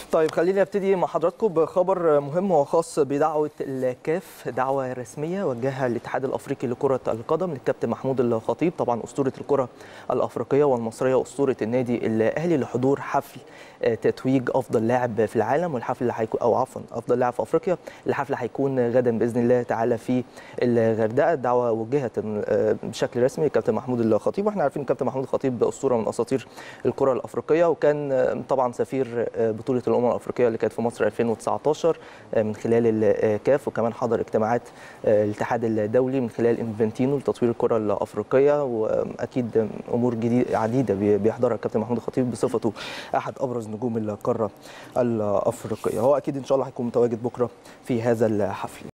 طيب خليني ابتدي مع حضراتكم بخبر مهم وخاص بدعوه الكاف دعوه رسميه وجهها الاتحاد الافريقي لكره القدم للكابتن محمود الخطيب طبعا اسطوره الكره الافريقيه والمصريه اسطوره النادي الاهلي لحضور حفل تتويج افضل لاعب في العالم والحفل اللي هيكون او عفوا افضل لاعب في افريقيا الحفل هيكون غدا باذن الله تعالى في الغردقه الدعوه وجهت بشكل رسمي للكابتن محمود الخطيب واحنا عارفين الكابتن محمود الخطيب اسطوره من اساطير الكره الافريقيه وكان طبعا سفير بطوله الامم الافريقيه اللي كانت في مصر 2019 من خلال الكاف وكمان حضر اجتماعات الاتحاد الدولي من خلال انفنتينو لتطوير الكره الافريقيه واكيد امور جديده عديده بيحضرها الكابتن محمود الخطيب بصفته احد ابرز نجوم القاره الافريقيه هو اكيد ان شاء الله هيكون متواجد بكره في هذا الحفل